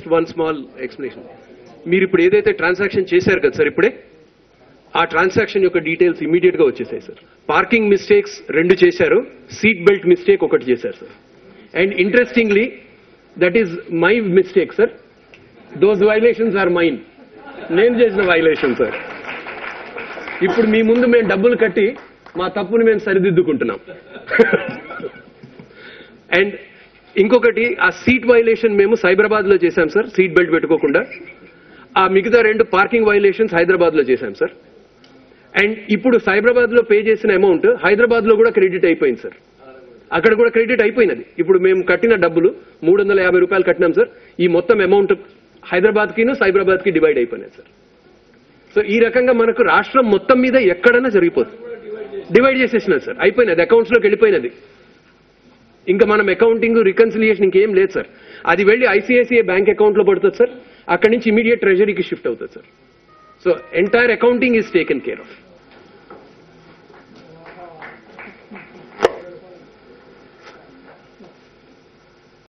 just one small explanation మీరు ఇప్పుడు ఏదైతే ట్రాన్సాక్షన్ చేశారు కదా సార్ ఇప్పుడే ఆ ట్రాన్సాక్షన్ యొక్క డీటెయిల్స్ ఇమీడియట్ గా వచ్చేసాయి సార్ పార్కింగ్ మిస్టేక్స్ రెండు చేశారు సీట్ బెల్ట్ మిస్టేక్ ఒకటి చేశారు sir and interestingly that is my mistake sir those violations are mine నేను చేసిన వైలేషన్ సార్ ఇప్పుడు మీ ముందు మేము డబ్బులు కట్టి మా తప్పుని మేము సరిదిద్దుకుంటున్నాం అండ్ ఇంకొకటి ఆ సీట్ వైలేషన్ మేము సైబరాబాద్ లో చేశాం సార్ సీట్ బెల్ట్ పెట్టుకోకుండా ఆ మిగతా రెండు పార్కింగ్ వైలేషన్స్ హైదరాబాద్ లో చేశాం సార్ అండ్ ఇప్పుడు సైబరాబాద్ లో పే చేసిన అమౌంట్ హైదరాబాద్ లో కూడా క్రెడిట్ అయిపోయింది సార్ అక్కడ కూడా క్రెడిట్ అయిపోయినది ఇప్పుడు మేము కట్టిన డబ్బులు మూడు వందల యాభై రూపాయలు కట్టినాం సార్ ఈ మొత్తం అమౌంట్ హైదరాబాద్ కిను సైబరాబాద్ కి డివైడ్ అయిపోయినాయి సార్ సో ఈ రకంగా మనకు రాష్ట్రం మొత్తం మీద ఎక్కడైనా జరిగిపోతుంది డివైడ్ చేసేసినది సార్ అయిపోయినది అకౌంట్స్ లోకి వెళ్ళిపోయినది ఇంకా మనం అకౌంటింగ్ రికన్సిలియేషన్ ఇంకేం లేదు సార్ అది వెళ్ళి ఐసిఐసిఐ బ్యాంక్ అకౌంట్ లో పడుతుంది సార్ అక్కడి నుంచి ఇమీడియట్ ట్రెజరీకి షిఫ్ట్ అవుతుంది sir so entire accounting is taken care of